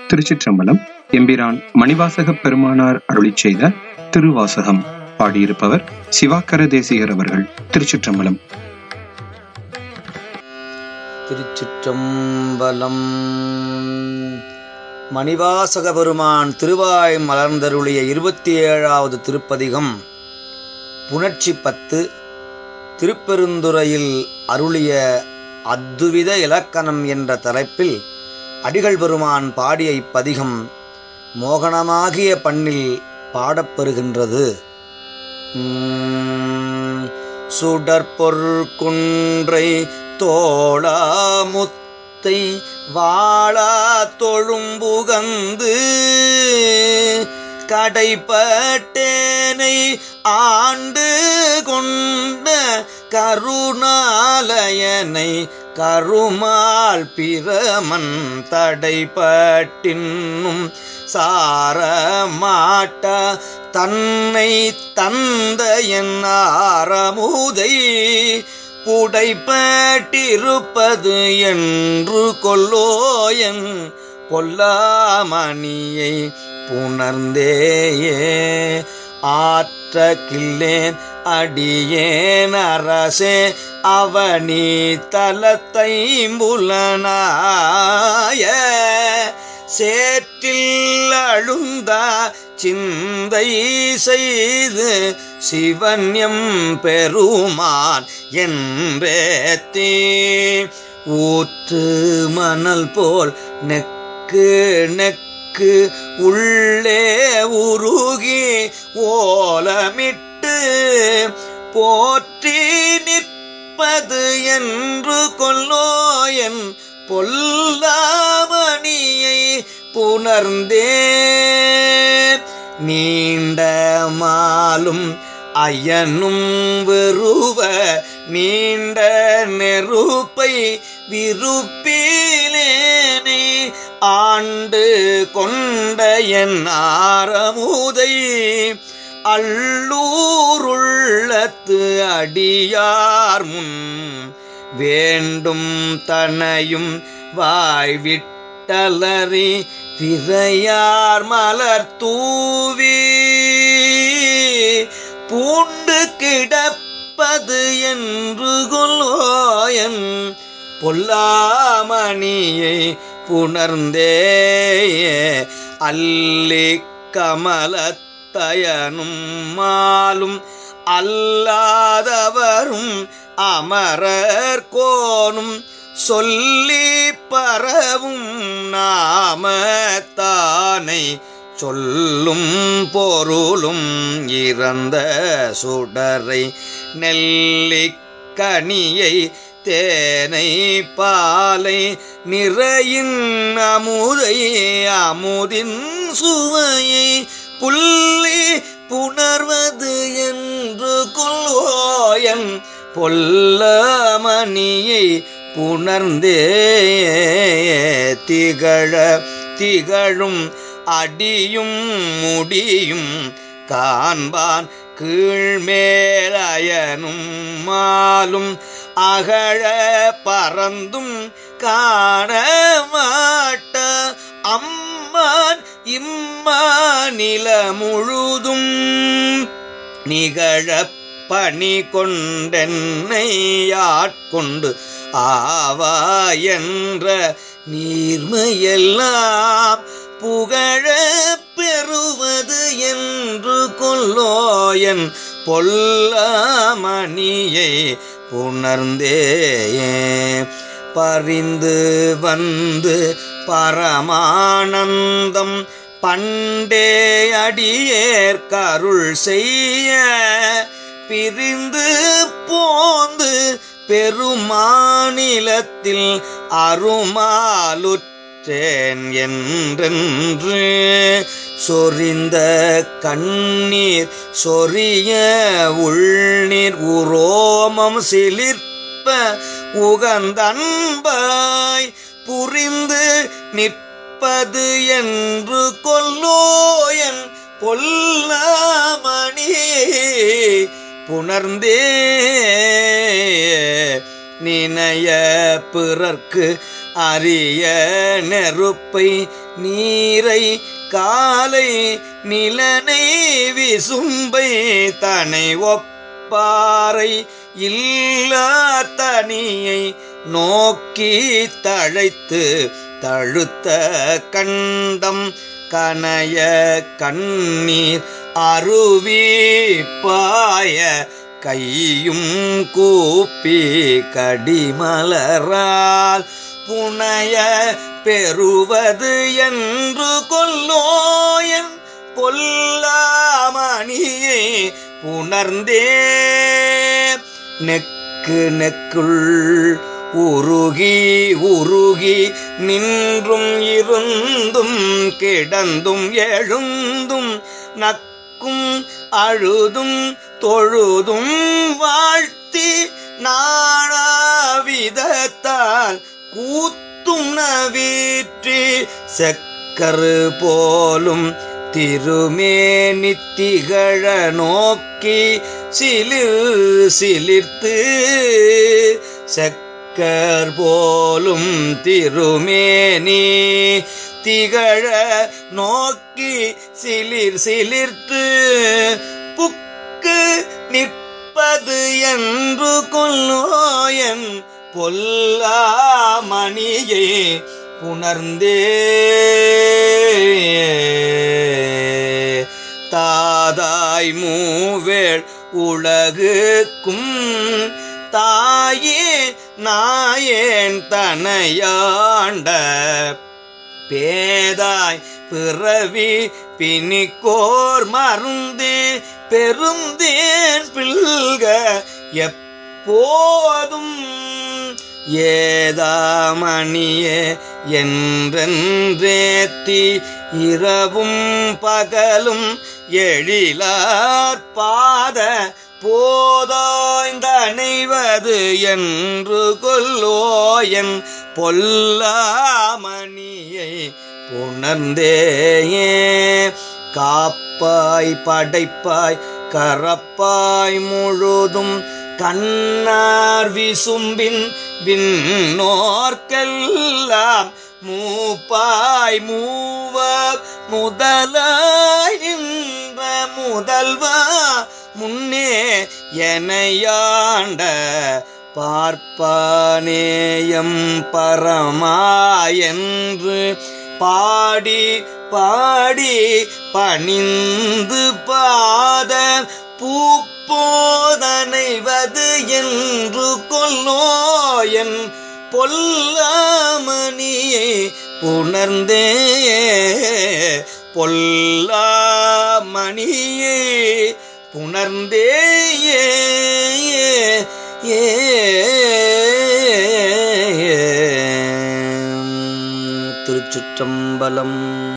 திருச்சிற்றம்பலம் எம்பிரான் மணிவாசக பெருமானார் அருளிச் செய்த திருவாசகம் பாடியிருப்பவர் சிவாக்கர தேசிகர் அவர்கள் திருச்சிற்றம்பலம் திருச்சிற்றம்பலம் மணிவாசக பெருமான் திருவாய் மலர்ந்தருளிய இருபத்தி ஏழாவது திருப்பதிகம் புணர்ச்சி பத்து திருப்பெருந்துறையில் அருளிய அத்துவித இலக்கணம் என்ற தலைப்பில் அடிகள் பெருமான் பாடிய இப்பதிகம் மோகனமாகிய பண்ணில் பாடப்பெறுகின்றது உம், சுடற்பொருட்குன்றை தோளாமுத்தை வாழா தொழும்புகந்து கடைப்பட்டேனை ஆண்டு கொண்ட கருணாலயனை கருமால் பிரமன் தடைப்பட்டின்னும் சாரமாட்ட தன்னை தந்த என் ஆரமுதை புடைப்பட்டிருப்பது என்று கொல்லோயன் பொல்லாமணியை புணர்ந்தேயே ஆற்ற கில்லேன் அடியேன் அரசே அவனி தலத்தைம்புலனாய சேற்றில் அழுந்தா சிந்தை செய்து சிவன்யம் பெருமான் என்றேத்தே ஊற்று மணல் போல் நெக்கு நெக்கு உள்ளே உருகி ஓலமிட்டு போற்றி நிற்பது என்று கொல்லோயன் பொல்லாமணியை புணர்ந்தே நீண்ட மாலும் அயனும் வெறுவ நீண்ட நெருப்பை விருப்பிலேனே ஆண்டு கொண்ட என் ஆரமுதை அல்லூருள்ளத்து அடியார் முன் வேண்டும் தனையும் வாய்விட்டலறி விரையார் மலர் தூவி பூண்டு கிடப்பது என்று கொல்லோயன் பொல்லாமணியை புணர்ந்தே அல்லி கமலத்தயனும் மாலும் அல்லாதவரும் அமரர் கோனும் சொல்லி பரவும் நாமத்தானை சொல்லும் பொருளும் இறந்த சுடரை நெல்லிக்கனியை தேனை பாலை நிறையின் அமுதை அமுதின் சுவையை புள்ளி புணர்வது என்று கொள்வோயன் பொல்லமணியை புணர்ந்தே திகழ திகழும் அடியும் முடியும் காண்பான் கீழ்மேலயனும் மாலும் அகழ பறந்தும் காண மாட்ட அம்மான் இம்மாநில முழுதும் நிகழ பணி கொண்டென்னை ஆட்கொண்டு ஆவா என்ற நீர்மையெல்லாம் புகழ பெறுவது என்று கொல்லோயன் பொல்லாமணியை புணர்ந்தே பரிந்து வந்து பரமானந்தம் பண்டே அடியேற்கருள் செய்ய பிரிந்து போந்து பெருமாநிலத்தில் அருமாலுற்றேன் என்றென்று சொரிந்த கண்ணீர் சொரிய உள்நீர் உரோமம் சிலிர்ப்ப உகந்தன்பாய் புரிந்து நிற்பது என்று கொல்லோயன் பொல்லாமணி புணர்ந்தே நினைய பிறர்க்கு அரிய நெருப்பை நீரை காலை நிலனை விசும்பை தனை ஒப்பாரை இல்லா தனியை நோக்கி தழைத்து தழுத்த கண்டம் கனய கண்ணீர் அருவி பாய கையும் கூப்பி கடிமலரால் புனைய பெறுவது என்று கொல்லோயன் பொல்லாமணியை புணர்ந்தே நெக்கு நெக்குள் உருகி உருகி நின்றும் இருந்தும் கிடந்தும் எழுந்தும் நக்கும் அழுதும் தொழுதும் வாழ்த்தி நாணாவிதத்தால் கூத்தும் நவீற்றி செக்கரு போலும் திருமேனி திகழ நோக்கி சிலிர் சிலிர்த்து செக்கர் போலும் திருமேனி திகழ நோக்கி சிலிர் சிலிர்த்து புக்கு நிற்பது என்று கொல்லோயன் பொல்லாமணியை புணர்ந்தே தாதாய் மூவேள் உலகுக்கும் தாயே நாயேன் தனையாண்ட பேதாய் பிறவி பிணிக்கோர் மருந்தே பெருந்தேன் பில்க எப்போதும் ஏதாமணியே என்றென்றேத்தி இரவும் பகலும் எழிலார் பாத போதாய்ந்தணைவது என்று கொல்லோயன் பொல்லாமணியை புணர்ந்தேயே காப்பாய் படைப்பாய் கரப்பாய் முழுதும் கண்ணார் விசும்பின் விண்ணோர்க்கெல்லாம் மூப்பாய் மூவர் முதலாய் நின்ற முதல்வா முன்னே எனையாண்ட பார்ப்பானேயம் பரமாயென்று பாடி பாடி பணிந்து பாத பூப்போதனைவது என்று கொல்லோயன் பொல்லாமணியை புணர்ந்தே பொல்லாமணியே புணர்ந்தே ஏ திருச்சுற்றம்பலம்